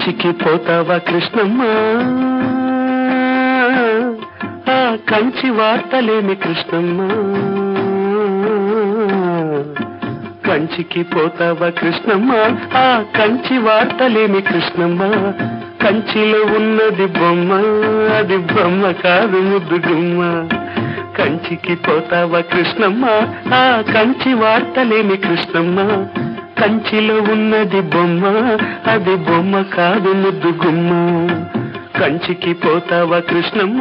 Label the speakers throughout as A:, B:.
A: కంచికి పోతావా కృష్ణమ్మ ఆ కంచి వార్తలేమి కృష్ణమ్మ కంచికి పోతావా కృష్ణమ్మ ఆ కంచి వార్తలేమి కృష్ణమ్మ కంచిలో ఉన్నది బొమ్మ అది బొమ్మ కాదు ముద్దు గుమ్మ కంచికి పోతావా కృష్ణమ్మ ఆ కంచి వార్తలేమి కృష్ణమ్మ కంచిలో ఉన్నది బొమ్మ అది బొమ్మ కాదు ముద్దు గుమ్మ కంచికి పోతావా కృష్ణమ్మ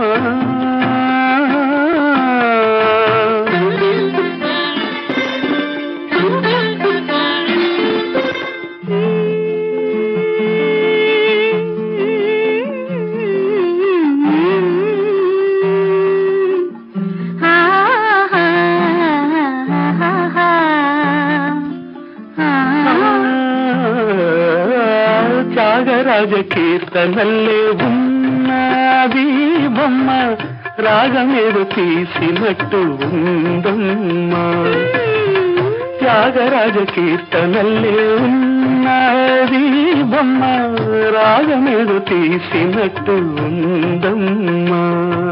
A: త్యాగరాజ కీర్తనల్లే ఉన్నది బొమ్మ రాగమేదో తీసినట్టు ఉందమ్మా త్యాగరాజ కీర్తనల్లే ఉన్నది బొమ్మ రాగమేదో తీసినట్టు ఉందమ్మా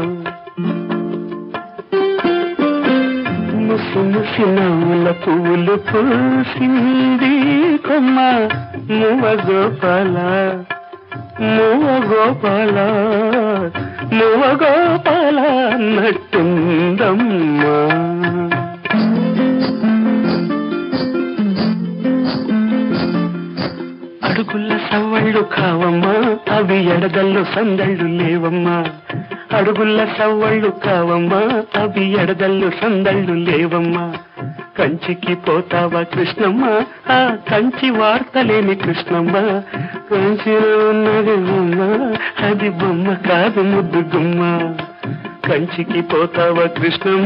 A: ముసి ముసి నవ్వుల పువ్వులు పూసింది కొమ్మ మువ గోపాల మువ గోపాల మువ గోపాల అన్నట్టుందమ్మా అడుగుల సవ్వళ్ళు కావమ్మా అవి ఎడదల్లో సందళ్ళు లేవమ్మా అడుగుల సవ్వళ్ళు కావమ్మా అవి ఎడదల్లో సందళ్ళు లేవమ్మా కంచికి పోతావా కృష్ణమ్మ ఆ కంచి వార్తలేని కృష్ణమ్మ కంచిలో ఉన్నది బొమ్మ అది బొమ్మ కాదు ముద్దు గుమ్మ కంచికి పోతావా కృష్ణమ్మ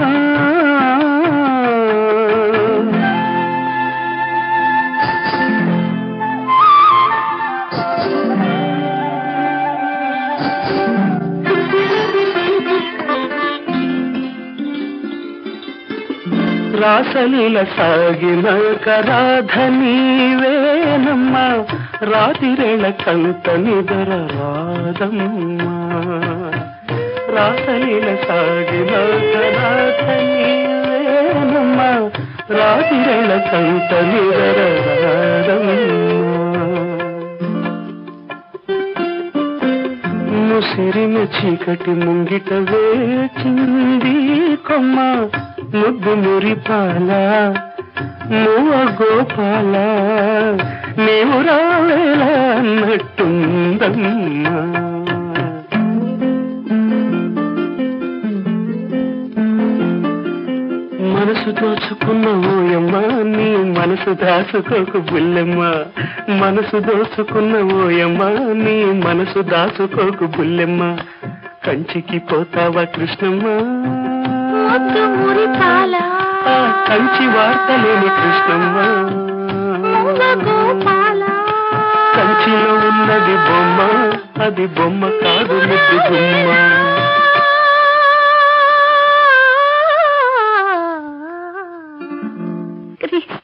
A: రాసలీల సాగిన కరాధ నీవేనమ్మ రాతిరేళ కంత నిదర రాదమ్మా రాసలీల సాగిన కరాధ నీవేనమ్మ రాతిరేళ కంత నిదర రాదమ్మా ముసిరిన చీకటి ముంగిట వేచింది కొమ్మ ముద్దు మురిపాల మువ్వ గోపాల నీవు రావేలా అన్నట్టుందమ్మా మనసు దోచుకున్న ఓయమ్మ నీ మనసు దాచుకోకు బుల్లెమ్మ మనసు దోచుకున్న ఓయమ్మ నీ మనసు దాచుకోకు బుల్లెమ్మ కంచికి పోతావా కృష్ణమ్మ
B: ముద్దు మురిపాల
A: ఆ కంచి వార్తలేని కృష్ణమ్మ
B: మువ్వ గోపాల
A: కంచిలో ఉన్నది బొమ్మ అది బొమ్మ కాదు ముద్దు గుమ్మ
B: కృష్ణ